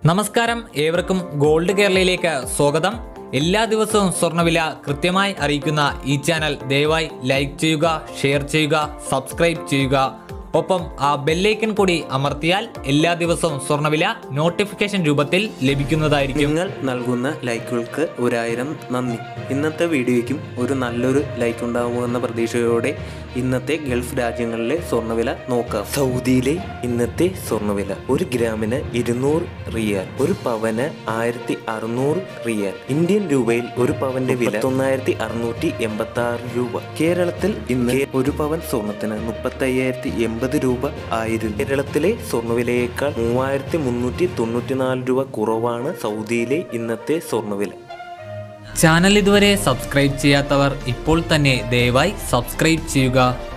നമസ്കാരം ഏവർക്കും ഗോൾഡ് കേരളയിലേക്ക് സ്വാഗതം എല്ലാ ദിവസവും സ്വർണ്ണവില കൃത്യമായി അറിയിക്കുന്ന ഈ ചാനൽ ദയവായി ലൈക്ക് ചെയ്യുക ഷെയർ ചെയ്യുക സബ്സ്ക്രൈബ് ചെയ്യുക ഒപ്പം ആ ബെല്ലൈക്കൺ കൂടി അമർത്തിയാൽ എല്ലാ ദിവസവും സ്വർണ്ണവില നോട്ടിഫിക്കേഷൻ രൂപത്തിൽ ലഭിക്കുന്നതായിരിക്കും നിങ്ങൾ നൽകുന്ന ലൈക്കുകൾക്ക് ഒരായിരം നന്ദി ഇന്നത്തെ വീഡിയോയ്ക്കും ഒരു നല്ലൊരു ലൈക്ക് ഉണ്ടാകുമെന്ന പ്രതീക്ഷയോടെ ഇന്നത്തെ ഗൾഫ് രാജ്യങ്ങളിലെ സ്വർണ്ണവില നോക്കാം സൗദിയിലെ ഇന്നത്തെ സ്വർണ്ണവില ഒരു ഗ്രാമിന് ഇരുന്നൂറ് റിയാൽ ഒരു പവന് ആയിരത്തി അറുന്നൂറ് റിയാൽ ഇന്ത്യൻ രൂപയിൽ ഒരു പവന്റെ വില തൊള്ളായിരത്തി അറുന്നൂറ്റി എൺപത്തി ആറ് രൂപ കേരളത്തിൽ ഇന്ന് ഒരു പവൻ സ്വർണത്തിന് മുപ്പത്തി അയ്യായിരത്തി എൺപത് രൂപ ആയിരുന്നു കേരളത്തിലെ സ്വർണ്ണവിലയേക്കാൾ മൂവായിരത്തി മുന്നൂറ്റി തൊണ്ണൂറ്റിനാല് രൂപ കുറവാണ് സൗദിയിലെ ഇന്നത്തെ സ്വർണ്ണവില ചാനൽ ഇതുവരെ സബ്സ്ക്രൈബ് ചെയ്യാത്തവർ ഇപ്പോൾ തന്നെ ദയവായി സബ്സ്ക്രൈബ് ചെയ്യുക